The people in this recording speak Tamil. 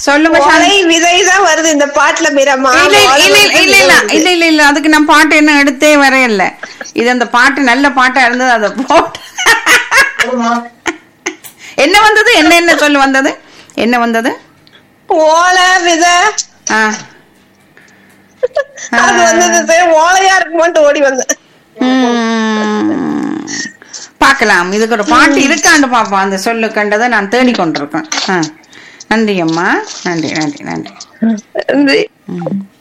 சொல்லுங்க ஓலை சாந்தி விதை தான் வருது இந்த பாட்டுல மீரம்மா இல்ல ஓலை இல்ல வந்து இல்ல விதை இல்ல வருது. இல்ல இல்ல இல்ல அதுக்கு நான் பாட்டு என்ன எடுத்தே வரையல இது அந்த பாட்டு நல்ல பாட்டா இருந்தது அதை போட்டு என்ன வந்தது என்ன என்ன சொல்லு வந்தது என்ன வந்தது ஓலை விதை ஆ அது வந்தது சரி, ஓலையா இருக்குமோன்ட்டு ஓடி வந்தேன் ம். பார்க்கலாம் இதுக்கு ஒரு பாட்டு இருக்காண்டு பாப்போம் அந்த சொல்லு கண்டதை நான் தேடிக் கொண்டிருக்கேன் ஆ. நன்றி அம்மா நன்றி நன்றி நன்றி நன்றி. ம்.